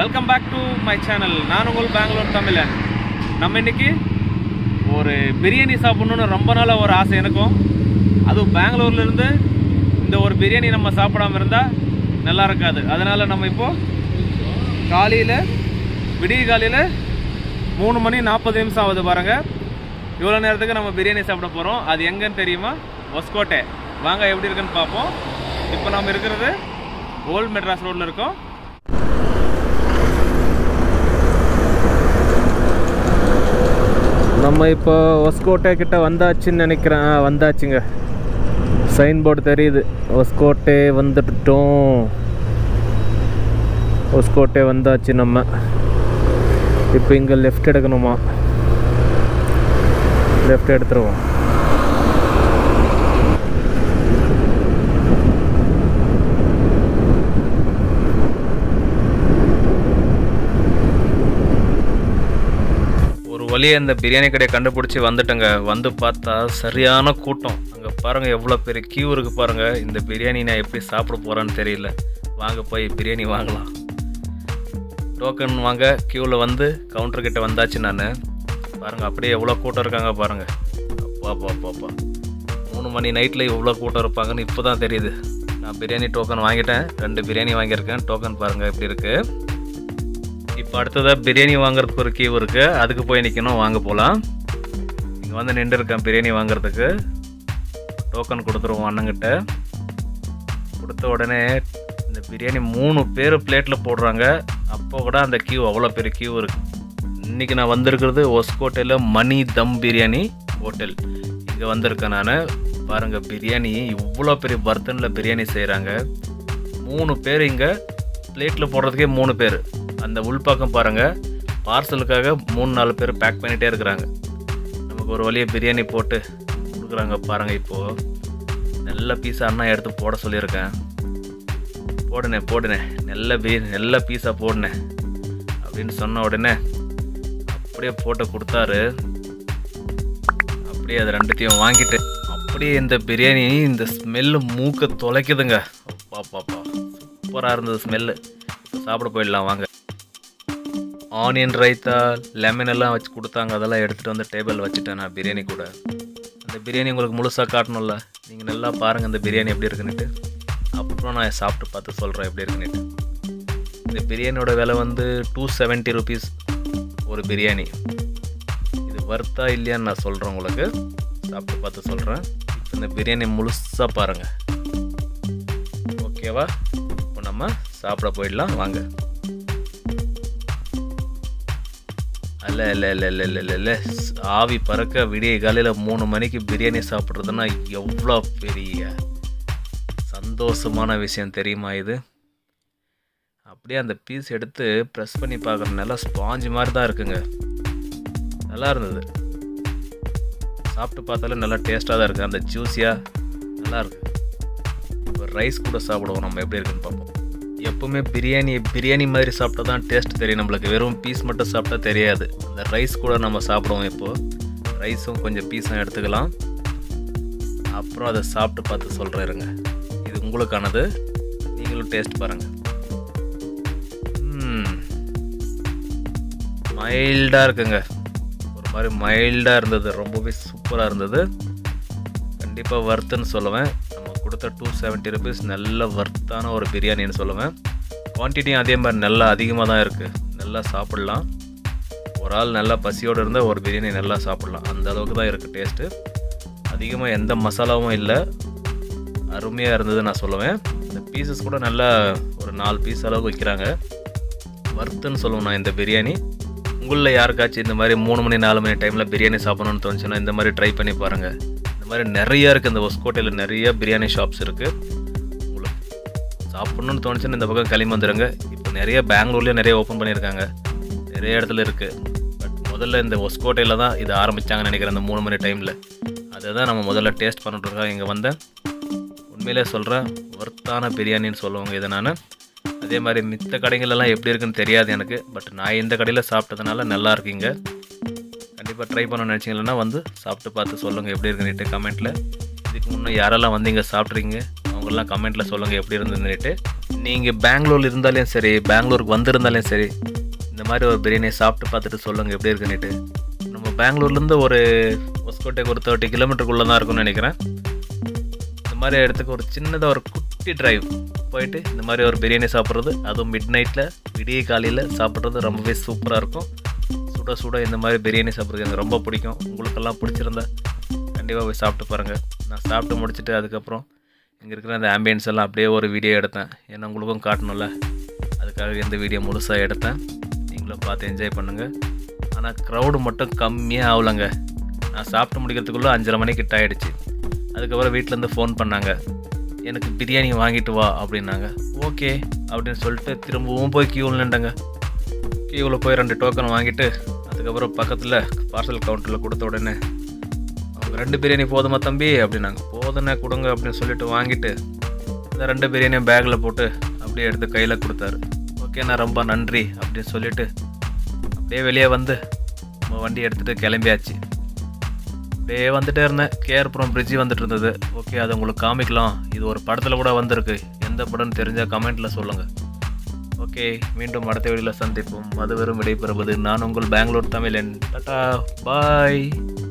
welcome back to my channel நான் உங்கள் பெங்களூர் தமிழன் நம்ம இன்னைக்கு ஒரு பிரியாணி சாப்பிடணும்னு ரொம்ப நாளாக ஒரு ஆசை எனக்கும் அதுவும் பெங்களூர்ல இருந்து இந்த ஒரு பிரியாணி நம்ம சாப்பிடாம இருந்தால் நல்லா இருக்காது அதனால நம்ம இப்போ காலையில் விடிய காலையில் மூணு மணி நாற்பது நிமிஷம் ஆகுது பாருங்க இவ்வளோ நேரத்துக்கு நம்ம பிரியாணி சாப்பிட போகிறோம் அது எங்கன்னு தெரியுமா ஒஸ்கோட்டை வாங்க எப்படி இருக்குன்னு பார்ப்போம் இப்போ நம்ம இருக்கிறது ஓல்ட் மெட்ராஸ் ரோட்டில் இருக்கோம் நம்ம இப்போ ஒஸ்கோட்டை கிட்ட வந்தாச்சுன்னு நினைக்கிறேன் ஆ, வந்தாச்சுங்க சைன் போர்டு தெரியுது ஒஸ்கோட்டை வந்துட்டோம் ஒஸ்கோட்டை வந்தாச்சு நம்ம இப்போ இங்கே லெஃப்ட் எடுக்கணுமா லெஃப்ட் எடுத்துருவோம் ஒரு வழியை அந்த பிரியாணி கடையை கண்டுபிடிச்சி வந்துட்டேங்க வந்து பார்த்தா சரியான கூட்டம் அங்கே பாருங்கள் எவ்வளோ பெரிய கியூ இருக்கு பாருங்கள் இந்த பிரியாணி நான் எப்படி சாப்பிட போகிறேன்னு தெரியல வாங்க போய் பிரியாணி வாங்கலாம் டோக்கன் வாங்க க்யூவில் வந்து கவுண்டர் கிட்ட வந்தாச்சு நான் பாருங்கள் அப்படியே எவ்வளோ கூட்டம் இருக்காங்க பாருங்கள் அப்பா அப்பா அப்பா அப்பா மூணு மணி நைட்டில் இவ்வளோ கூட்டம் இருப்பாங்கன்னு இப்போ தான் தெரியுது நான் பிரியாணி டோக்கன் வாங்கிட்டேன் ரெண்டு பிரியாணி வாங்கியிருக்கேன் டோக்கன் பாருங்கள் எப்படி இருக்குது இப்போ அடுத்ததாக பிரியாணி வாங்குறதுக்கு ஒரு கியூ இருக்குது அதுக்கு போய் நிற்கணும் வாங்க போகலாம் இங்கே வந்து நின்று இருக்கேன் பிரியாணி வாங்குறதுக்கு டோக்கன் கொடுத்துருவோம் அண்ணங்கிட்ட கொடுத்த உடனே இந்த பிரியாணி மூணு பேர் பிளேட்டில் போடுறாங்க அப்போ கூட அந்த கியூ அவ்வளோ பெரிய கியூ இருக்குது இன்றைக்கி நான் வந்திருக்கிறது ஒஸ்கோட்டையில் மணி தம் பிரியாணி ஹோட்டல் இங்கே வந்திருக்கேன் நான் பாருங்கள் பிரியாணி இவ்வளோ பெரிய பர்த்தனில் பிரியாணி செய்கிறாங்க மூணு பேர் இங்கே பிளேட்டில் போடுறதுக்கே மூணு பேர் அந்த உள்பக்கம் பாருங்கள் பார்சலுக்காக மூணு நாலு பேர் பேக் பண்ணிகிட்டே இருக்கிறாங்க நமக்கு ஒரு வழியை பிரியாணி போட்டு கொடுக்குறாங்க பாருங்கள் இப்போது நல்ல பீஸா அண்ணா எடுத்து போட சொல்லியிருக்கேன் போடுனே போடுனே நல்ல பீ நல்ல பீஸாக போடுனே அப்படின்னு சொன்ன உடனே அப்படியே போட்டு கொடுத்தாரு அப்படியே அது ரெண்டுத்தையும் வாங்கிட்டு அப்படியே இந்த பிரியாணி இந்த ஸ்மெல்லு மூக்க தொலைக்குதுங்க அப்பா பாப்பா சூப்பராக இருந்தது ஸ்மெல்லு இப்போ சாப்பிட போயிடலாம் வாங்க ஆனியன் ரைத்தா லெமன் எல்லாம் வச்சு கொடுத்தாங்க அதெல்லாம் எடுத்துகிட்டு வந்து டேபிள் வச்சுட்டேன் நான் பிரியாணி கூட அந்த பிரியாணி உங்களுக்கு முழுசாக காட்டணும்ல நீங்கள் நல்லா பாருங்கள் இந்த பிரியாணி எப்படி இருக்குன்னுட்டு அப்புறம் நான் சாப்பிட்டு பார்த்து சொல்கிறேன் எப்படி இருக்குன்னுட்டு இந்த பிரியாணியோட விலை வந்து டூ செவன்ட்டி ருபீஸ் ஒரு பிரியாணி இது வர்த்தா இல்லையான்னு நான் சொல்கிறேன் உங்களுக்கு சாப்பிட்டு பார்த்து சொல்கிறேன் இப்போ இந்த பிரியாணி முழுசாக பாருங்கள் ஓகேவா இப்போ நம்ம சாப்பிட போயிடலாம் வாங்க அல்ல இல்லை இல்லை இல்லை இல்லை இல்லை இல்லை ஆவி பறக்க விடிய காலையில் மூணு மணிக்கு பிரியாணி சாப்பிட்றதுன்னா எவ்வளோ பெரிய சந்தோஷமான விஷயம் தெரியுமா இது அப்படியே அந்த பீஸ் எடுத்து ப்ரெஸ் பண்ணி பார்க்குற நல்லா ஸ்பாஞ்சு மாதிரி தான் இருக்குங்க நல்லா இருந்தது சாப்பிட்டு பார்த்தாலும் நல்லா டேஸ்ட்டாக தான் இருக்குது அந்த ஜூஸியாக நல்லா இருக்கு இப்போ ரைஸ் கூட சாப்பிடுவோம் நம்ம எப்படி இருக்குன்னு பார்ப்போம் எப்பவுமே பிரியாணி பிரியாணி மாதிரி சாப்பிட்டா தான் டேஸ்ட் தெரியும் நம்மளுக்கு வெறும் பீஸ் மட்டும் சாப்பிட்டா தெரியாது அந்த ரைஸ் கூட நம்ம சாப்பிடுவோம் இப்போது ரைஸும் கொஞ்சம் பீஸும் எடுத்துக்கலாம் அப்புறம் அதை சாப்பிட்டு பார்த்து சொல்கிறேன் இருங்க இது உங்களுக்கானது நீங்களும் டேஸ்ட் பாருங்கள் மைல்டாக இருக்குங்க ஒரு மாதிரி மைல்டாக இருந்தது ரொம்பவே சூப்பராக இருந்தது கண்டிப்பாக வர்த்துன்னு சொல்லுவேன் நம்ம கொடுத்த டூ செவன்ட்டி ருபீஸ் நல்ல வர்த்தான ஒரு பிரியாணின்னு சொல்லுவேன் குவான்டிட்டியும் அதே மாதிரி நல்லா அதிகமாக தான் இருக்குது நல்லா சாப்பிட்லாம் ஒரு ஆள் நல்லா பசியோடு இருந்தால் ஒரு பிரியாணி நல்லா சாப்பிட்லாம் அந்த அளவுக்கு தான் இருக்குது டேஸ்ட்டு அதிகமாக எந்த மசாலாவும் இல்லை அருமையாக இருந்தது நான் சொல்லுவேன் இந்த பீசஸ் கூட நல்லா ஒரு நாலு பீஸ் அளவுக்கு வைக்கிறாங்க வறுத்துன்னு சொல்லுவேன் நான் இந்த பிரியாணி உங்களில் யாருக்காச்சும் இந்த மாதிரி மூணு மணி நாலு மணி டைமில் பிரியாணி சாப்பிடணும்னு தோணுச்சுன்னா இந்த மாதிரி ட்ரை பண்ணி பாருங்கள் இந்த மாதிரி நிறைய இருக்குது இந்த ஒஸ்கோட்டையில் நிறைய பிரியாணி ஷாப்ஸ் இருக்குது உங்களுக்கு சாப்பிட்ணுன்னு தோணுச்சுன்னா இந்த பக்கம் கிளம்பி வந்துடுங்க இப்போ நிறைய பெங்களூர்லேயும் நிறைய ஓப்பன் பண்ணியிருக்காங்க நிறைய இடத்துல இருக்குது பட் முதல்ல இந்த ஒஸ்கோட்டையில் தான் இது ஆரம்பித்தாங்கன்னு நினைக்கிறேன் இந்த மூணு மணி டைமில் அதை தான் நம்ம முதல்ல டேஸ்ட் பண்ணிட்டுருக்கோம் இங்கே வந்தேன் உண்மையிலே சொல்கிறேன் ஒர்த்தான பிரியாணின்னு சொல்லுவாங்க இதை நான் அதே மாதிரி மித்த கடைகளெல்லாம் எப்படி இருக்குன்னு தெரியாது எனக்கு பட் நான் இந்த கடையில் சாப்பிட்டதுனால நல்லா இருக்குங்க கண்டிப்பாக ட்ரை பண்ண நினச்சிங்கன்னா வந்து சாப்பிட்டு பார்த்து சொல்லுங்கள் எப்படி இருக்குன்னுட்டு கமெண்ட்டில் இதுக்கு முன்னே யாரெல்லாம் வந்து இங்கே சாப்பிட்றீங்க அவங்க அவங்கெல்லாம் கமெண்ட்டில் சொல்லுங்கள் எப்படி இருந்ததுன்னுட்டு நீங்கள் பெங்களூரில் இருந்தாலும் சரி பெங்களூருக்கு வந்திருந்தாலும் சரி இந்த மாதிரி ஒரு பிரியாணியை சாப்பிட்டு பார்த்துட்டு சொல்லுங்கள் எப்படி இருக்குன்னுட்டு நம்ம பெங்களூர்லேருந்து ஒரு ஒஸ்கோட்டைக்கு ஒரு தேர்ட்டி கிலோமீட்டருக்குள்ளே தான் இருக்கும்னு நினைக்கிறேன் இந்த மாதிரி இடத்துக்கு ஒரு சின்னதாக ஒரு குட்டி டிரைவ் போயிட்டு இந்த மாதிரி ஒரு பிரியாணி சாப்பிட்றது அதுவும் மிட் நைட்டில் விடிய காலையில் சாப்பிட்றது ரொம்பவே சூப்பராக இருக்கும் சுட சுட இந்த மாதிரி பிரியாணி சாப்பிட்றது எனக்கு ரொம்ப பிடிக்கும் உங்களுக்கெல்லாம் பிடிச்சிருந்தா கண்டிப்பாக போய் சாப்பிட்டு பாருங்கள் நான் சாப்பிட்டு முடிச்சுட்டு அதுக்கப்புறம் இங்கே இருக்கிற அந்த ஆம்பியன்ஸ் எல்லாம் அப்படியே ஒரு வீடியோ எடுத்தேன் ஏன்னா உங்களுக்கும் காட்டணும்ல அதுக்காக இந்த வீடியோ முழுசாக எடுத்தேன் நீங்களும் பார்த்து என்ஜாய் பண்ணுங்கள் ஆனால் க்ரௌடு மட்டும் கம்மியாக ஆகலைங்க நான் சாப்பிட்டு முடிக்கிறதுக்குள்ளே அஞ்சரை மணிக்கு கிட்ட ஆயிடுச்சு அதுக்கப்புறம் வீட்டிலேருந்து ஃபோன் பண்ணாங்க எனக்கு பிரியாணி வாங்கிட்டு வா அப்படின்னாங்க ஓகே அப்படின்னு சொல்லிட்டு திரும்பவும் போய் க்யூவில் நின்றாங்க க்யூவில் போய் ரெண்டு டோக்கன் வாங்கிட்டு அதுக்கப்புறம் பக்கத்தில் பார்சல் கவுண்டரில் கொடுத்த உடனே அவங்க ரெண்டு பிரியாணி போதுமா தம்பி அப்படின்னாங்க போதுண்ணே கொடுங்க அப்படின்னு சொல்லிட்டு வாங்கிட்டு இந்த ரெண்டு பிரியாணியும் பேக்கில் போட்டு அப்படியே எடுத்து கையில் கொடுத்தாரு ஓகேண்ணா ரொம்ப நன்றி அப்படின்னு சொல்லிட்டு அப்படியே வெளியே வந்து நம்ம வண்டி எடுத்துகிட்டு கிளம்பியாச்சு அப்படியே வந்துட்டே இருந்தேன் கேஆர்புரம் பிரிட்ஜி வந்துட்டு இருந்தது ஓகே அதை உங்களுக்கு காமிக்கலாம் இது ஒரு படத்தில் கூட வந்திருக்கு எந்த படம்னு தெரிஞ்சால் கமெண்ட்டில் சொல்லுங்கள் ஓகே மீண்டும் அடுத்த வீடியோவில் சந்திப்போம் அது வெறும் விடைபெறுவது நான் உங்கள் பெங்களூர் தமிழன் டாடா பாய்